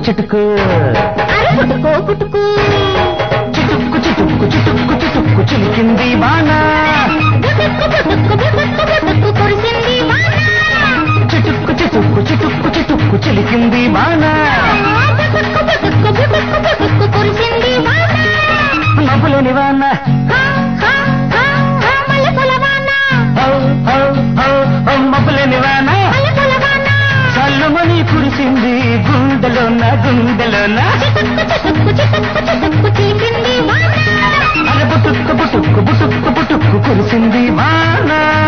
చిటుకు అరే పుట్టుకో పుట్టుకు చిటుక్కు చిటుక్కు చిటుక్కు చిటుక్కు చిలికింది వాన బుటుక్కు బుటుక్కు బుటుక్కు బుటుక్కు కురిసింది వాన చిటుక్కు చిటుక్కు చిటుక్కు చిటుక్కు చిలికింది వాన బుటుక్కు బుటుక్కు బుటుక్కు బుటుక్కు కురిసింది వాన మబ్బులేని వాన హా, హా, హా, హా, మల్లెపూల వాన ఔ, ఔ, ఔ, ఔ, మబ్బులేని వాన మల్లెపూల వాన చల్లుమని కురిసింది గుండెలోన గుండెలోన చిటుక్కు చిటుక్కు చిటుక్కు చిటుక్కు చిలికింది వాన అరే బుటుక్కు బుటుక్కు బుటుక్కు బుటుక్కు కురిసింది వాన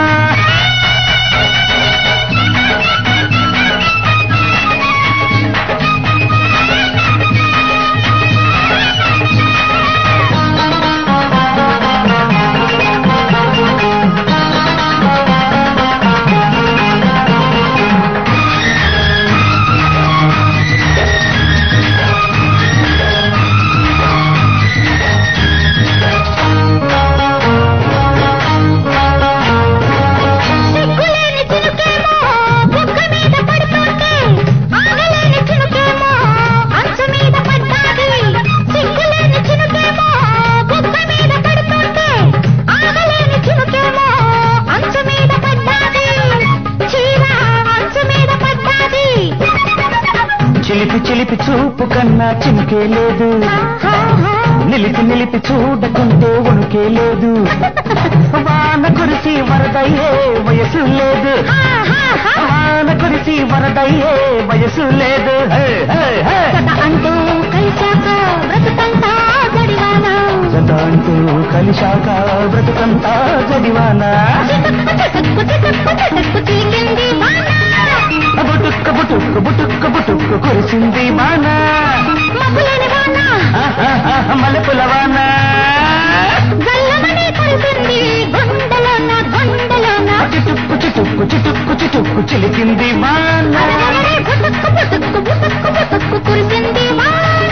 సిగ్గులేని చినుకేమో బుగ్గ మీద పడుతుంటే ఆగలేని చినుకేమో అంచు మీద పడ్డాది సిగ్గులేని చినుకేమో బుగ్గ మీద పడుతుంటే ఆగలేని చినుకేమో అంచు మీద పడ్డాది చీర అంచు మీద పడ్డాది చిలిపి చిలిపి చూపు కన్నా చినుకే లేదు నిలిపి నిలిపి చూడకుంటే వణుకే లేదు వాన కురిసి వరదయ్యే వయసు లేదు వాన కురిసి వరదయ్యే వయసు లేదు హే, హే, హే. కథ అంటూ కలిశాక బ్రతుకంతా గడివానా జత అంటూ కలిశాక బ్రతుకంతా జడివానా చిటుక్కు చిటుక్కు చిటుక్కు చిలికింది వాన బుటుక్కు బుటుక్కు బుటుక్కు బుటుక్కు కురిసింది వాన మబ్బులేని వాన ఆహాహా, మల్లెపూల వాన గల్లమని కురిసింది గుండెలోన గుండెలోన చిటుక్కు చిటుక్కు చిటుక్కు చిటుక్కు చిలికింది వాన అరెరెరె, బుటుక్కు బుటుక్కు బుటుక్కు బుటుక్కు కురిసింది వాన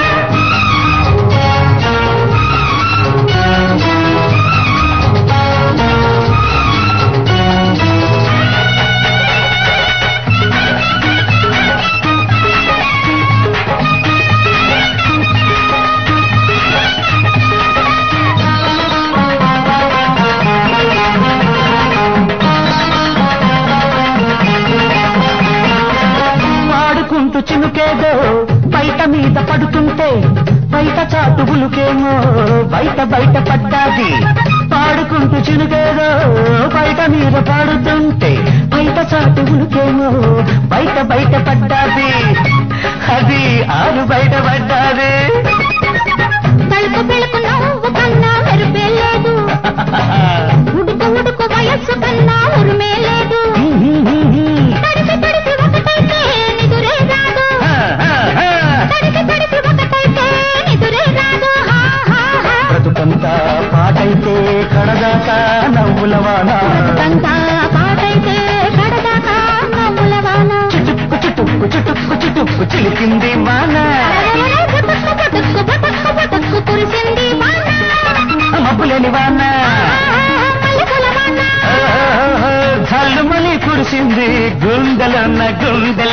పాడుకుంటూ చినుకేదో బయట మీద పడుతుంటే బయట చాటు బులుకేమో బయట బయట పడ్డాది పాడుకుంటూ చినుకేదో బయట మీద పడుతుంటే బయట చాటు బులుకేమో బయట బయట పడ్డాది అది ఆరు బయట పడ్డాది తలుపు పెళుకు నవ్వు కన్నా మెరుపే లేదు ఉడుకు ఉడుకు వయస్సు కన్నా ఉరుమే లేదు తడిసి తడిసి ఒకటైతే నిదురే రాదు తడిసి తడిసి ఒకటైతే నిదురే రాదు హా హా హా బ్రతుకంతా పాటైతే కడదాకా నవ్వుల వాన బ్రతుకంతా పాటైతే కడదాకా నవ్వుల వాన చిటుక్కు చిటుక్కు చిటుక్కు చిటుక్కు చిలికింది వాన అరెరెరె, బుటుక్కు బుటుక్కు బుటుక్కు బుటుక్కు కురిసింది వాన మబ్బులేని వాన మల్లెపూల వాన జల్లుమని కురిసింది గుండెలన్న గుండెల